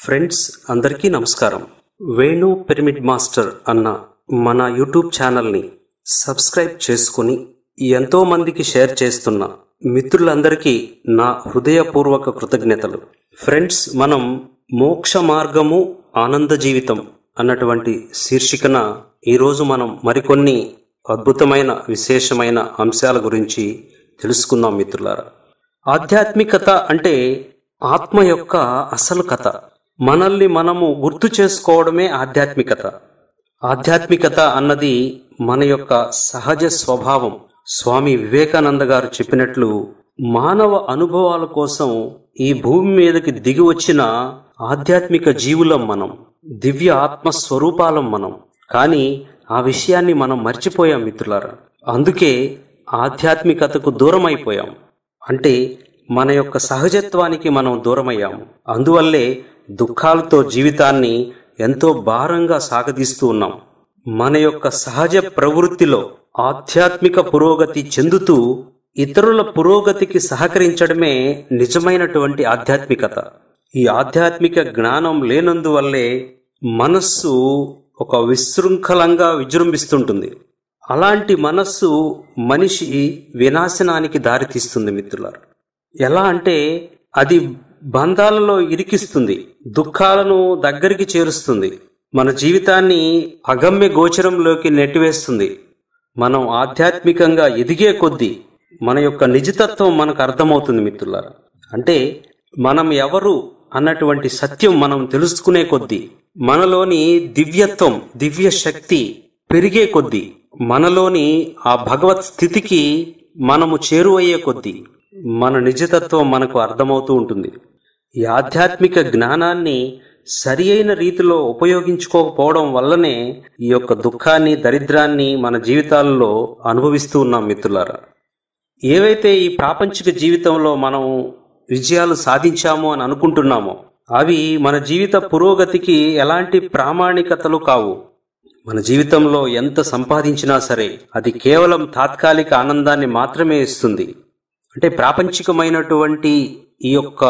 friends అందరికీ నమస్కారం Venu pyramid master అన్న మన యూట్యూబ్ ఛానల్ని సబ్స్క్రైబ్ చేసుకుని ఎంతో మందికి షేర్ చేస్తున్న మిత్రులందరికీ నా హృదయపూర్వక కృతజ్ఞతలు ఫ్రెండ్స్ మనం మోక్ష మార్గము ఆనంద జీవితం అన్నటువంటి శీర్షికన ఈరోజు మనం మరికొన్ని అద్భుతమైన విశేషమైన అంశాల గురించి తెలుసుకుందాం మిత్రులారా ఆధ్యాత్మికత అంటే ఆత్మ యొక్క అసలు కథ మనల్ని మనము గుర్తు చేసుకోవడమే ఆధ్యాత్మికత ఆధ్యాత్మికత అన్నది మన యొక్క సహజ స్వభావం స్వామి వివేకానంద గారు చెప్పినట్లు మానవ అనుభవాల కోసం ఈ భూమి మీదకి దిగి వచ్చిన ఆధ్యాత్మిక జీవులం మనం దివ్య ఆత్మ స్వరూపాలం మనం కానీ ఆ విషయాన్ని మనం మర్చిపోయాం మిత్రులారా అందుకే ఆధ్యాత్మికతకు దూరం అయిపోయాం అంటే మన యొక్క సహజత్వానికి మనం దూరమయ్యాము అందువల్లే దుఃఖాలతో జీవితాన్ని ఎంతో భారంగా సాగదీస్తూ ఉన్నాం మన యొక్క సహజ ప్రవృత్తిలో ఆధ్యాత్మిక పురోగతి చెందుతూ ఇతరుల పురోగతికి సహకరించడమే నిజమైనటువంటి ఆధ్యాత్మికత ఈ ఆధ్యాత్మిక జ్ఞానం లేనందువల్లే మనస్సు ఒక విశృంఖలంగా విజృంభిస్తుంటుంది అలాంటి మనస్సు మనిషి వినాశనానికి దారితీస్తుంది మిత్రులారు ఎలా అంటే అది బంధాలలో ఇరికిస్తుంది దుఃఖాలను దగ్గరికి చేరుస్తుంది మన జీవితాన్ని అగమ్య గోచరంలోకి నెట్టివేస్తుంది మనం ఆధ్యాత్మికంగా ఎదిగే కొద్దీ మన యొక్క నిజతత్వం మనకు అర్థమవుతుంది మిత్రులారా అంటే మనం ఎవరు అన్నటువంటి సత్యం మనం తెలుసుకునే కొద్దీ మనలోని దివ్యత్వం దివ్య శక్తి పెరిగే కొద్దీ మనలోని ఆ భగవత్ స్థితికి మనము చేరువయ్యే కొద్దీ మన నిజతత్వం మనకు అర్థమవుతూ ఉంటుంది ఈ ఆధ్యాత్మిక జ్ఞానాన్ని సరి అయిన రీతిలో ఉపయోగించుకోకపోవడం వల్లనే ఈ యొక్క దుఃఖాన్ని దరిద్రాన్ని మన జీవితాల్లో అనుభవిస్తూ ఉన్నాం మిత్రులారా ఏవైతే ఈ ప్రాపంచిక జీవితంలో మనం విజయాలు సాధించాము అని అనుకుంటున్నామో అవి మన జీవిత పురోగతికి ఎలాంటి ప్రామాణికతలు కావు మన జీవితంలో ఎంత సంపాదించినా సరే అది కేవలం తాత్కాలిక ఆనందాన్ని మాత్రమే ఇస్తుంది అంటే ప్రాపంచికమైనటువంటి ఈ యొక్క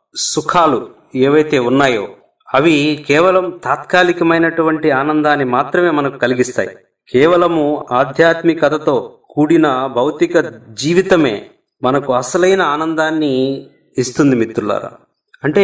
సుఖాలు ఏవైతే ఉన్నాయో అవి కేవలం తాత్కాలికమైనటువంటి ఆనందాన్ని మాత్రమే మనకు కలిగిస్తాయి కేవలము ఆధ్యాత్మికతతో కూడిన భౌతిక జీవితమే మనకు అసలైన ఆనందాన్ని ఇస్తుంది మిత్రులారా అంటే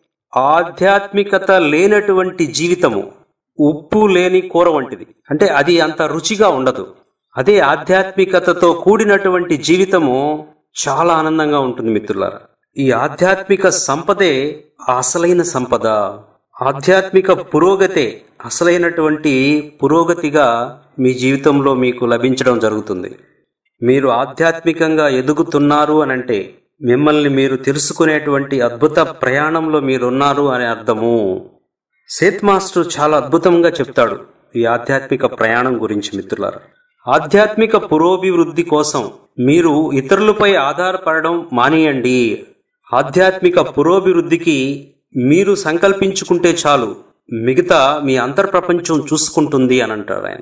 ఆధ్యాత్మికత లేనటువంటి జీవితము ఉప్పు లేని కూర వంటిది అంటే అది అంత రుచిగా ఉండదు అదే ఆధ్యాత్మికతతో కూడినటువంటి జీవితము చాలా ఆనందంగా ఉంటుంది మిత్రులారా ఈ ఆధ్యాత్మిక సంపదే అసలైన సంపద ఆధ్యాత్మిక పురోగతే అసలైనటువంటి పురోగతిగా మీ జీవితంలో మీకు లభించడం జరుగుతుంది మీరు ఆధ్యాత్మికంగా ఎదుగుతున్నారు అని అంటే మిమ్మల్ని మీరు తెలుసుకునేటువంటి అద్భుత ప్రయాణంలో మీరున్నారు అనే అర్థము సేత్ మాస్టర్ చాలా అద్భుతంగా చెప్తాడు ఈ ఆధ్యాత్మిక ప్రయాణం గురించి మిత్రులారా ఆధ్యాత్మిక పురోభివృద్ధి కోసం మీరు ఇతరులపై ఆధారపడడం మానేయండి ఆధ్యాత్మిక పురోభివృద్ధికి మీరు సంకల్పించుకుంటే చాలు మిగతా మీ అంతర్ప్రపంచం చూసుకుంటుంది అని అంటారు ఆయన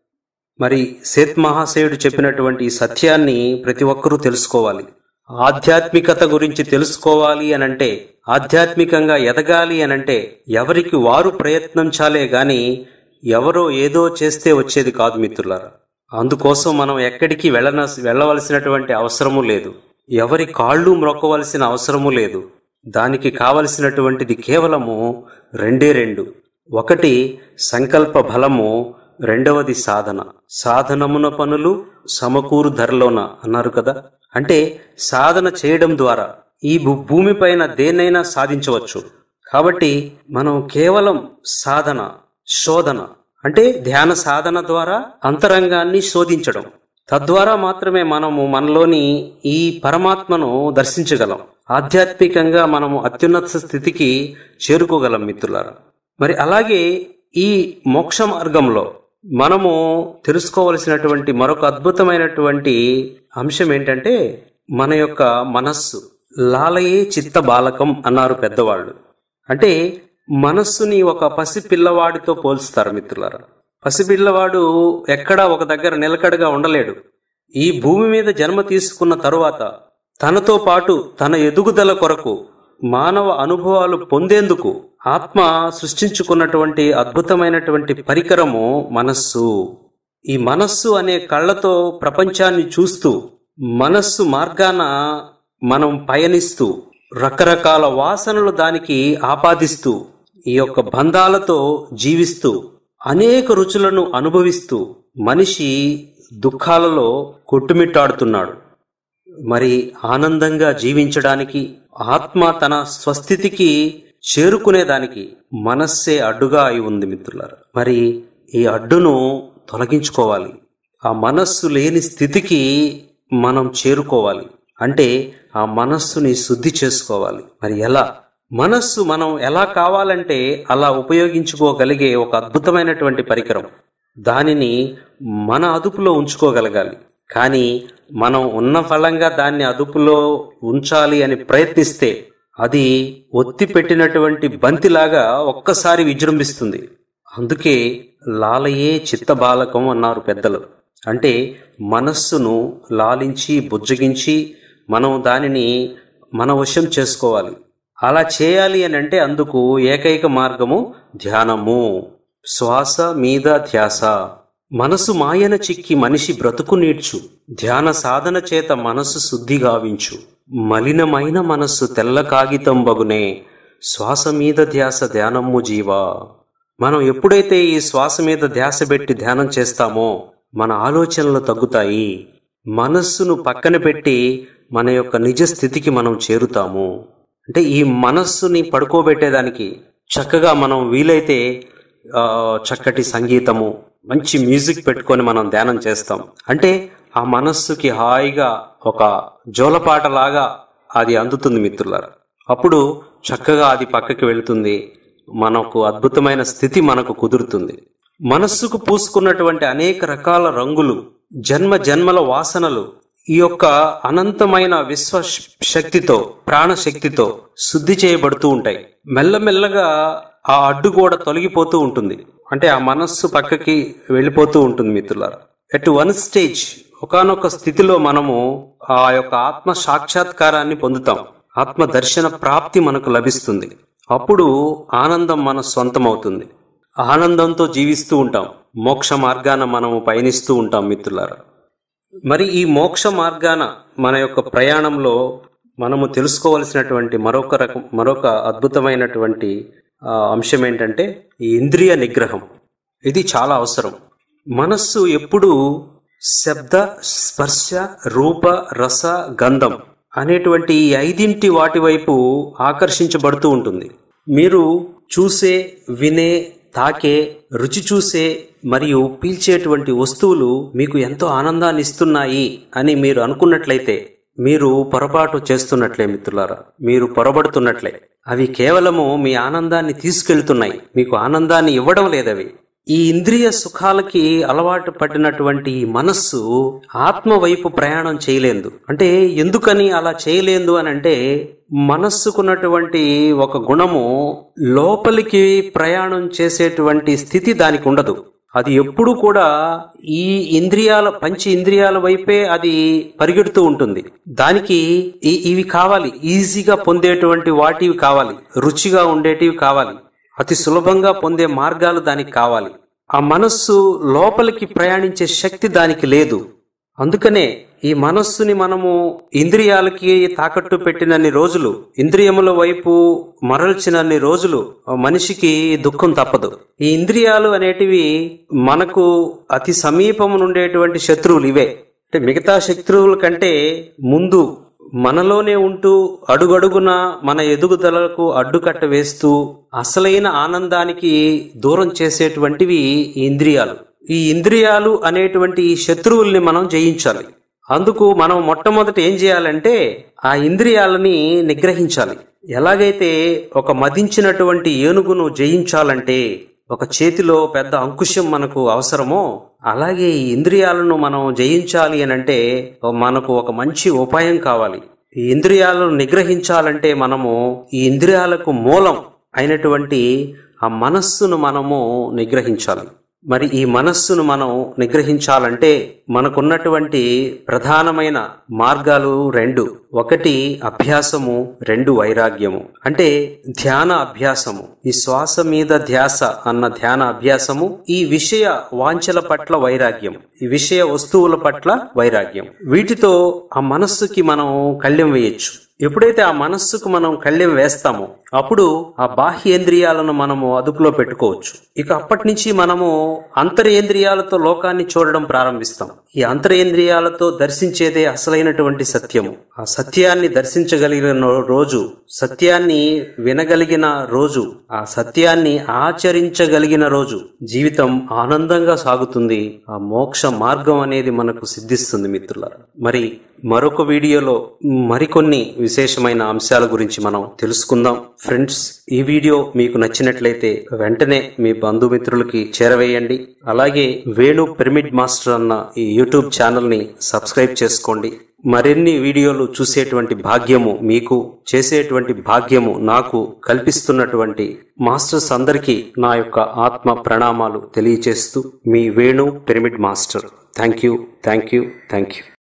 మరి సేత్ మహాశయుడు చెప్పినటువంటి ఈ సత్యాన్ని ప్రతి ఒక్కరూ తెలుసుకోవాలి ఆధ్యాత్మికత గురించి తెలుసుకోవాలి అనంటే ఆధ్యాత్మికంగా ఎదగాలి అనంటే ఎవరికి వారు ప్రయత్నించాలే గాని ఎవరో ఏదో చేస్తే వచ్చేది కాదు మిత్రులారా అందుకోసం మనం ఎక్కడికి వెళ్ళన వెళ్ళవలసినటువంటి అవసరము లేదు ఎవరి కాళ్ళు మ్రొక్కవలసిన అవసరము లేదు దానికి కావలసినటువంటిది కేవలము రెండే రెండు ఒకటి సంకల్ప బలము రెండవది సాధన సాధనమున పనులు సమకూరు ధరలోన అన్నారు కదా అంటే సాధన చేయడం ద్వారా ఈ భూమిపైన దేన్నైనా సాధించవచ్చు కాబట్టి మనం కేవలం సాధన శోధన అంటే ధ్యాన సాధన ద్వారా అంతరంగాన్ని శోధించడం తద్వారా మాత్రమే మనము మనలోని ఈ పరమాత్మను దర్శించగలం ఆధ్యాత్మికంగా మనము అత్యున్నత స్థితికి చేరుకోగలం మిత్రులారా మరి అలాగే ఈ మోక్ష మార్గంలో మనము తెలుసుకోవలసినటువంటి మరొక అద్భుతమైనటువంటి అంశం ఏంటంటే మన యొక్క మనస్సు లాలయే చిత్త బాలకం అన్నారు పెద్దవాళ్ళు అంటే మనస్సుని ఒక పసి పిల్లవాడితో పోల్స్తారు మిత్రులారా పసిపిల్లవాడు ఎక్కడా ఒక దగ్గర నిలకడగా ఉండలేడు ఈ భూమి మీద జన్మ తీసుకున్న తరువాత తనతో పాటు తన ఎదుగుదల కొరకు మానవ అనుభవాలు పొందేందుకు ఆత్మ సృష్టించుకున్నటువంటి అద్భుతమైనటువంటి పరికరము మనస్సు ఈ మనస్సు అనే కళ్ళతో ప్రపంచాన్ని చూస్తూ మనస్సు మార్గాన మనం పయనిస్తూ రకరకాల వాసనలు దానికి ఆపాదిస్తూ ఈ యొక్క బంధాలతో జీవిస్తూ అనేక రుచులను అనుభవిస్తూ మనిషి దుఃఖాలలో కొట్టుమిట్టాడుతున్నాడు మరి ఆనందంగా జీవించడానికి ఆత్మ తన స్వస్థితికి చేరుకునేదానికి మనస్సే అడ్డుగా అయి ఉంది మిత్రులారా మరి ఈ అడ్డును తొలగించుకోవాలి ఆ మనస్సు లేని స్థితికి మనం చేరుకోవాలి అంటే ఆ మనస్సుని శుద్ధి చేసుకోవాలి మరి ఎలా మనస్సు మనం ఎలా కావాలంటే అలా ఉపయోగించుకోగలిగే ఒక అద్భుతమైనటువంటి పరికరం దానిని మన అదుపులో ఉంచుకోగలగాలి కానీ మనం ఉన్న ఫలంగా దాన్ని అదుపులో ఉంచాలి అని ప్రయత్నిస్తే అది ఒత్తి పెట్టినటువంటి బంతిలాగా ఒక్కసారి విజృంభిస్తుంది అందుకే లాలయే చిత్తబాలకం అన్నారు పెద్దలు అంటే మనస్సును లాలించి బుజ్జగించి మనం దానిని మన వశం చేసుకోవాలి అలా చేయాలి అని అంటే అందుకు ఏకైక మార్గము ధ్యానము శ్వాస మీద ధ్యాస మనసు మాయన చిక్కి మనిషి బ్రతుకు నీడ్చు ధ్యాన సాధన చేత మనసు శుద్ధి గావించు మలినమైన మనస్సు తెల్ల కాగితం బగునే శ్వాస మీద ధ్యాస ధ్యానము జీవా మనం ఎప్పుడైతే ఈ శ్వాస మీద ధ్యాస పెట్టి ధ్యానం చేస్తామో మన ఆలోచనలు తగ్గుతాయి మనస్సును పక్కన పెట్టి మన యొక్క నిజ స్థితికి మనం చేరుతాము అంటే ఈ మనస్సుని పడుకోబెట్టేదానికి చక్కగా మనం వీలైతే ఆ, చక్కటి సంగీతము మంచి మ్యూజిక్ పెట్టుకొని మనం ధ్యానం చేస్తాం అంటే ఆ మనస్సుకి హాయిగా ఒక జోలపాటలాగా అది అందుతుంది మిత్రులారా అప్పుడు చక్కగా అది పక్కకి వెళుతుంది మనకు అద్భుతమైన స్థితి మనకు కుదురుతుంది మనస్సుకు పూసుకున్నటువంటి అనేక రకాల రంగులు జన్మ జన్మల వాసనలు ఈ యొక్క అనంతమైన విశ్వ శక్తితో ప్రాణశక్తితో శుద్ధి చేయబడుతూ ఉంటాయి మెల్లమెల్లగా ఆ అడ్డు కూడా తొలగిపోతూ ఉంటుంది అంటే ఆ మనస్సు పక్కకి వెళ్ళిపోతూ ఉంటుంది మిత్రులారా ఎట్ వన్ స్టేజ్ ఒకానొక స్థితిలో మనము ఆ యొక్క ఆత్మ సాక్షాత్కారాన్ని పొందుతాం ఆత్మ దర్శన ప్రాప్తి మనకు లభిస్తుంది అప్పుడు ఆనందం మన సొంతమవుతుంది ఆనందంతో జీవిస్తూ ఉంటాం మోక్ష మార్గాన మనము పయనిస్తూ ఉంటాం మిత్రులారా మరి ఈ మోక్ష మార్గాన మన యొక్క ప్రయాణంలో మనము తెలుసుకోవలసినటువంటి మరొక రకం మరొక అద్భుతమైనటువంటి ఆ, అంశం ఏంటంటే ఈ ఇంద్రియ నిగ్రహం ఇది చాలా అవసరం మనస్సు ఎప్పుడూ శబ్ద స్పర్శ రూప రస గంధం అనేటువంటి ఈ ఐదింటి వాటి వైపు ఆకర్షించబడుతూ ఉంటుంది మీరు చూసే వినే తాకే రుచి చూసే మరియు పీల్చేటువంటి వస్తువులు మీకు ఎంతో ఆనందాన్ని ఇస్తున్నాయి అని మీరు అనుకున్నట్లయితే మీరు పొరపాటు చేస్తున్నట్లే మిత్రులారా మీరు పొరబడుతున్నట్లే అవి కేవలము మీ ఆనందాన్ని తీసుకెళ్తున్నాయి మీకు ఆనందాన్ని ఇవ్వడం లేదవి ఈ ఇంద్రియ సుఖాలకి అలవాటు పడినటువంటి ఈ మనస్సు ఆత్మ వైపు ప్రయాణం చేయలేదు అంటే ఎందుకని అలా చేయలేదు అని అంటే మనస్సుకున్నటువంటి ఒక గుణము లోపలికి ప్రయాణం చేసేటువంటి స్థితి దానికి ఉండదు అది ఎప్పుడు కూడా ఈ ఇంద్రియాల పంచ ఇంద్రియాల వైపే అది పరిగెడుతూ ఉంటుంది దానికి ఈ- ఇవి కావాలి ఈజీగా పొందేటువంటి వాటివి కావాలి రుచిగా ఉండేటివి కావాలి అతి సులభంగా పొందే మార్గాలు దానికి కావాలి ఆ మనస్సు లోపలికి ప్రయాణించే శక్తి దానికి లేదు అందుకనే ఈ మనస్సుని మనము ఇంద్రియాలకి తాకట్టు పెట్టినన్ని రోజులు ఇంద్రియముల వైపు మరల్చినన్ని రోజులు ఆ మనిషికి దుఃఖం తప్పదు ఈ ఇంద్రియాలు అనేటివి మనకు అతి సమీపము నుండేటువంటి శత్రువులు ఇవే అంటే మిగతా శత్రువుల కంటే ముందు మనలోనే ఉంటూ అడుగడుగున మన ఎదుగుదలకు అడ్డుకట్ట వేస్తూ అసలైన ఆనందానికి దూరం చేసేటువంటివి ఈ ఇంద్రియాలు ఈ ఇంద్రియాలు అనేటువంటి ఈ శత్రువుల్ని మనం జయించాలి అందుకు మనం మొట్టమొదట ఏం చేయాలంటే ఆ ఇంద్రియాలని నిగ్రహించాలి ఎలాగైతే ఒక మదించినటువంటి ఏనుగును జయించాలంటే ఒక చేతిలో పెద్ద అంకుశం మనకు అవసరమో అలాగే ఈ ఇంద్రియాలను మనం జయించాలి అని అంటే మనకు ఒక మంచి ఉపాయం కావాలి ఈ ఇంద్రియాలను నిగ్రహించాలంటే మనము ఈ ఇంద్రియాలకు మూలం అయినటువంటి ఆ మనస్సును మనము నిగ్రహించాలి మరి ఈ మనస్సును మనం నిగ్రహించాలంటే మనకున్నటువంటి ప్రధానమైన మార్గాలు రెండు ఒకటి అభ్యాసము రెండు వైరాగ్యము అంటే ధ్యాన అభ్యాసము ఈ శ్వాస మీద ధ్యాస అన్న ధ్యాన అభ్యాసము ఈ విషయ వాంఛల పట్ల వైరాగ్యం ఈ విషయ వస్తువుల పట్ల వైరాగ్యం వీటితో ఆ మనస్సుకి మనం కళ్ళెం వేయొచ్చు ఎప్పుడైతే ఆ మనస్సుకు మనం కళ్ళెం వేస్తామో అప్పుడు ఆ బాహ్యేంద్రియాలను మనము అదుపులో పెట్టుకోవచ్చు ఇక అప్పటి నుంచి మనము అంతరేంద్రియాలతో లోకాన్ని చూడడం ప్రారంభిస్తాం ఈ అంతరేంద్రియాలతో దర్శించేదే అసలైనటువంటి సత్యము ఆ సత్యాన్ని దర్శించగలిగిన రోజు సత్యాన్ని వినగలిగిన రోజు ఆ సత్యాన్ని ఆచరించగలిగిన రోజు జీవితం ఆనందంగా సాగుతుంది ఆ మోక్ష మార్గం అనేది మనకు సిద్ధిస్తుంది మిత్రులారా మరి మరొక వీడియోలో మరికొన్ని విశేషమైన అంశాల గురించి మనం తెలుసుకుందాం ఫ్రెండ్స్ ఈ వీడియో మీకు నచ్చినట్లయితే వెంటనే మీ బంధుమిత్రులకి చేరవేయండి అలాగే వేణు పిరమిడ్ మాస్టర్ అన్న ఈ యూట్యూబ్ ఛానల్ ని సబ్స్క్రైబ్ చేసుకోండి మరిన్ని వీడియోలు చూసేటువంటి భాగ్యము మీకు చేసేటువంటి భాగ్యము నాకు కల్పిస్తున్నటువంటి మాస్టర్స్ అందరికీ నా యొక్క ఆత్మ ప్రణామాలు తెలియచేస్తూ మీ Venu pyramid master thank you thank you thank you